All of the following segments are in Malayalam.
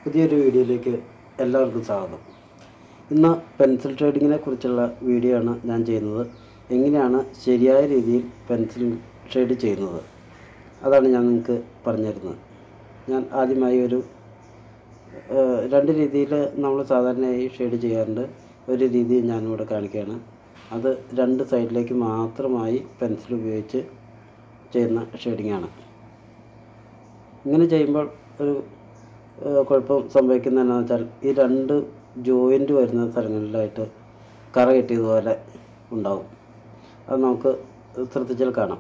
പുതിയൊരു വീഡിയോയിലേക്ക് എല്ലാവർക്കും സ്വാഗതം ഇന്ന് പെൻസിൽ ഷെയ്ഡിങ്ങിനെ കുറിച്ചുള്ള വീഡിയോ ആണ് ഞാൻ ചെയ്യുന്നത് എങ്ങനെയാണ് ശരിയായ രീതിയിൽ പെൻസിൽ ഷെയ്ഡ് ചെയ്യുന്നത് അതാണ് ഞാൻ നിങ്ങൾക്ക് പറഞ്ഞു തരുന്നത് ഞാൻ ആദ്യമായി ഒരു ഏഹ്, രണ്ട് രീതിയിൽ നമ്മൾ സാധാരണയായി ഷെയ്ഡ് ചെയ്യാറുണ്ട് ഒരു രീതി ഞാനിവിടെ കാണിക്കുകയാണ് അത് രണ്ട് സൈഡിലേക്ക് മാത്രമായി പെൻസിൽ ഉപയോഗിച്ച് ചെയ്യുന്ന ഷെയ്ഡിങ്ങാണ് ഇങ്ങനെ ചെയ്യുമ്പോൾ ഒരു ഏഹ്, കുഴപ്പം സംഭവിക്കുന്നത് എന്താണെന്ന് വെച്ചാൽ ഈ രണ്ട് ജോയിൻ്റ് വരുന്ന സ്ഥലങ്ങളിലായിട്ട് കറ കെട്ടിയതുപോലെ ഉണ്ടാവും അത് നമുക്ക് ശ്രദ്ധിച്ചാൽ കാണാം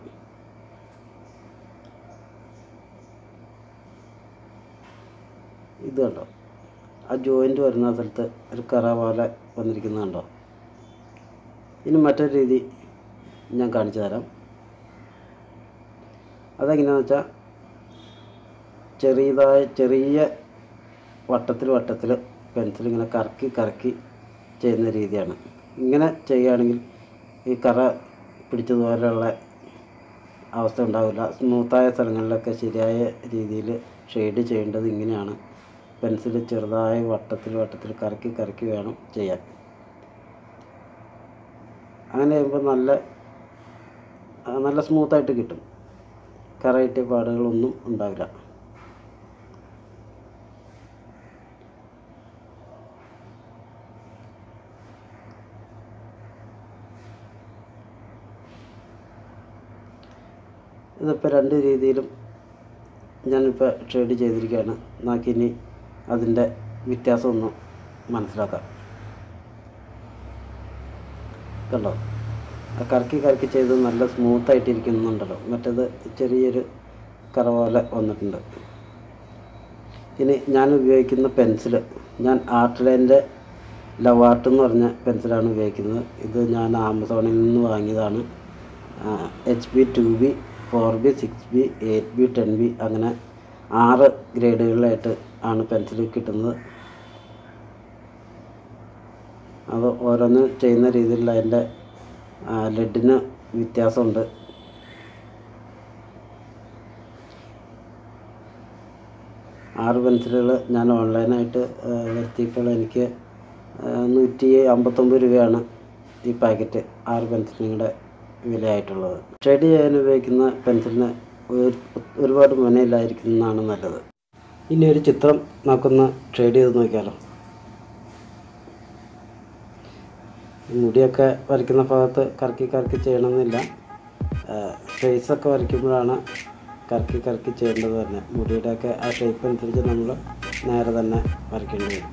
ഇത് കണ്ടോ ആ ജോയിൻ്റ് വരുന്ന സ്ഥലത്ത് ഒരു കറ പോലെ വന്നിരിക്കുന്നത് കണ്ടോ ഇനി മറ്റൊരു രീതി ഞാൻ കാണിച്ചു തരാം അതെങ്ങനെയാണെന്ന് വെച്ചാൽ ചെറിയതായ ചെറിയ വട്ടത്തിൽ വട്ടത്തിൽ പെൻസിൽ ഇങ്ങനെ കറക്കി കറക്കി ചെയ്യുന്ന രീതിയാണ് ഇങ്ങനെ ചെയ്യുകയാണെങ്കിൽ ഈ കറ പിടിച്ചതുപോലെയുള്ള അവസ്ഥ ഉണ്ടാവില്ല സ്മൂത്തായ സ്ഥലങ്ങളിലൊക്കെ ശരിയായ രീതിയിൽ ഷെയ്ഡ് ചെയ്യേണ്ടത് ഇങ്ങനെയാണ് പെൻസിൽ ചെറുതായ വട്ടത്തിൽ വട്ടത്തിൽ കറക്കി കറക്കി വേണം ചെയ്യാൻ അങ്ങനെ ചെയ്യുമ്പോൾ നല്ല ആ, നല്ല സ്മൂത്തായിട്ട് കിട്ടും കറയിട്ടിയ പാടുകളൊന്നും ഉണ്ടാവില്ല ഇതിപ്പോൾ രണ്ട് രീതിയിലും ഞാനിപ്പോൾ ഷെയ്ഡ് ചെയ്തിരിക്കുകയാണ് നാക്കിനി അതിൻ്റെ വ്യത്യാസം ഒന്ന് മനസ്സിലാക്കാം കണ്ടോ ആ കറക്കി കറക്കി ചെയ്ത് നല്ല സ്മൂത്തായിട്ട് ഇരിക്കുന്നുണ്ടല്ലോ മറ്റേത് ചെറിയൊരു കറ പോലെ വന്നിട്ടുണ്ട് ഇനി ഞാൻ ഉപയോഗിക്കുന്ന പെൻസിൽ ഞാൻ ആർട്ട്ലൈൻ്റെ ലവാർട്ട് എന്ന് പറഞ്ഞ പെൻസിലാണ് ഉപയോഗിക്കുന്നത് ഇത് ഞാൻ ആമസോണിൽ നിന്ന് വാങ്ങിയതാണ് H B two B four B six B eight B ten B അങ്ങനെ ആറ് ഗ്രേഡുകളിലായിട്ട് ആണ് പെൻസിൽ കിട്ടുന്നത് അത് ഓരോന്ന് ചെയ്യുന്ന രീതിയിൽ അതിൻ്റെ ലെഡിന് വ്യത്യാസമുണ്ട് ആറ് പെൻസിലുകൾ ഞാൻ ഓൺലൈനായിട്ട് വരുത്തിയപ്പോൾ എനിക്ക് ആ, നൂറ്റി അമ്പത്തൊമ്പത് രൂപയാണ് ഈ പാക്കറ്റ് ആറ് പെൻസിലുകളുടെ വിലയായിട്ടുള്ളത് ഷെയ്ഡ് ചെയ്യാൻ ഉപയോഗിക്കുന്ന പെൻസിലിന് ഒരു- ഒരുപാട് മുനയില്ലായിരിക്കുന്നതാണ് നല്ലത് ഇനി ഒരു ചിത്രം നമുക്കൊന്ന് ഷെയ്ഡ് ചെയ്ത് നോക്കിയാലോ ഈ മുടിയൊക്കെ വരയ്ക്കുന്ന ഭാഗത്ത് കറക്കി കറക്കി ചെയ്യണമെന്നില്ല ഫേസൊക്കെ വരയ്ക്കുമ്പോഴാണ് കറക്കി കറക്കി ചെയ്യേണ്ടത് തന്നെ മുടിയുടെയൊക്കെ ആ ഷേപ്പ് അനുസരിച്ച് നമ്മൾ നേരെ തന്നെ വരയ്ക്കേണ്ടി വരും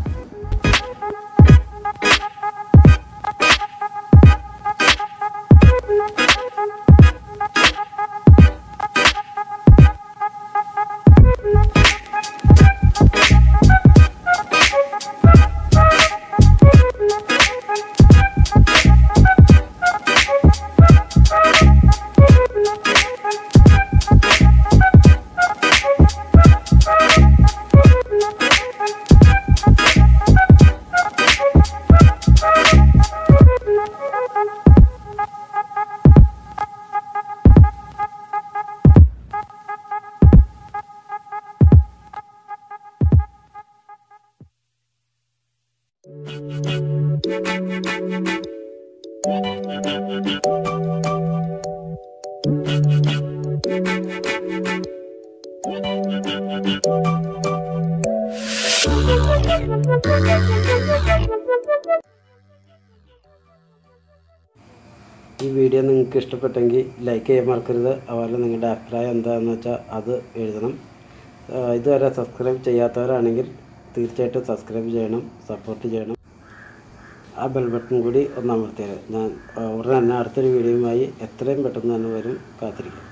ഈ വീഡിയോ നിങ്ങൾക്ക് ഇഷ്ടപ്പെട്ടെങ്കിൽ ലൈക്ക് ചെയ്യാൻ മറക്കരുത് അതുപോലെ നിങ്ങളുടെ അഭിപ്രായം എന്താണെന്ന് വെച്ചാൽ അത് എഴുതണം ആ, ഇതുവരെ സബ്സ്ക്രൈബ് ചെയ്യാത്തവരാണെങ്കിൽ തീർച്ചയായിട്ടും സബ്സ്ക്രൈബ് ചെയ്യണം സപ്പോർട്ട് ചെയ്യണം ആ ബെൽ ബട്ടൺ കൂടി ഒന്ന് അമർത്തിയത് ഞാൻ ആ, ഉടനെ തന്നെ അടുത്തൊരു വീഡിയോയുമായി എത്രയും പെട്ടെന്ന് തന്നെ വരും കാത്തിരിക്കും